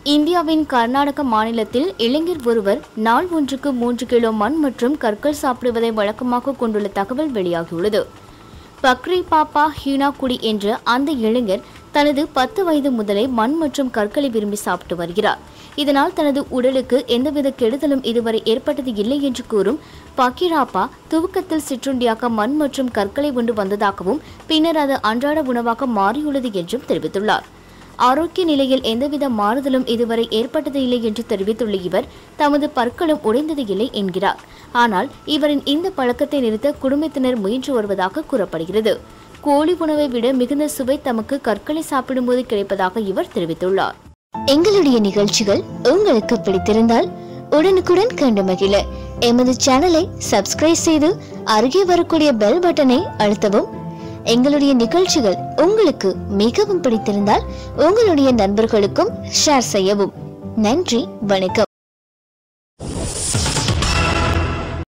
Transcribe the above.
இந்தியாவின் கர்நாடக மாநிலத்தில் இளைஞர் ஒருவர் நாள் ஒன்றுக்கு மூன்று கிலோ மண் மற்றும் கற்கள் சாப்பிடுவதை வழக்கமாக கொண்டுள்ள தகவல் வெளியாகியுள்ளது பக்ரி பாப்பா ஹீனாகுடி என்ற அந்த இளைஞர் தனது பத்து வயது முதலே மண் மற்றும் கற்களை விரும்பி சாப்பிட்டு வருகிறார் இதனால் தனது உடலுக்கு எந்தவித கெடுதலும் இதுவரை ஏற்பட்டது இல்லை என்று கூறும் பக்கிராப்பா துவக்கத்தில் சிற்றுண்டியாக மண் மற்றும் கற்களை உண்டு வந்ததாகவும் பின்னர் அது அன்றாட உணவாக மாறியுள்ளது என்றும் தெரிவித்துள்ளார் ஆரோக்கிய நிலையில் எந்தவித மாறுதலும் இதுவரை ஏற்பட்டது இல்லை என்று தெரிவித்துள்ள இவர் தமது பற்களும் உடைந்தது இல்லை என்கிறார் ஆனால் இவரின் இந்த பழக்கத்தை நிறுத்த குடும்பத்தினர் முயன்று வருவதாக கூறப்படுகிறது கோழி உணவை விட மிகுந்த சுவை தமக்கு கற்களை சாப்பிடும்போது கிடைப்பதாக இவர் தெரிவித்துள்ளார் எங்களுடைய நிகழ்ச்சிகள் உங்களுக்கு பிடித்திருந்தால் உடனுக்குடன் கண்டு மகிழ எமது சேனலை சப்ஸ்கிரைப் செய்து அருகே வரக்கூடிய பெல் பட்டனை அழுத்தவும் எங்களுடைய நிகழ்ச்சிகள் உங்களுக்கு மிகவும் பிடித்திருந்தால் உங்களுடைய நண்பர்களுக்கும் ஷேர் செய்யவும் நன்றி வணக்கம்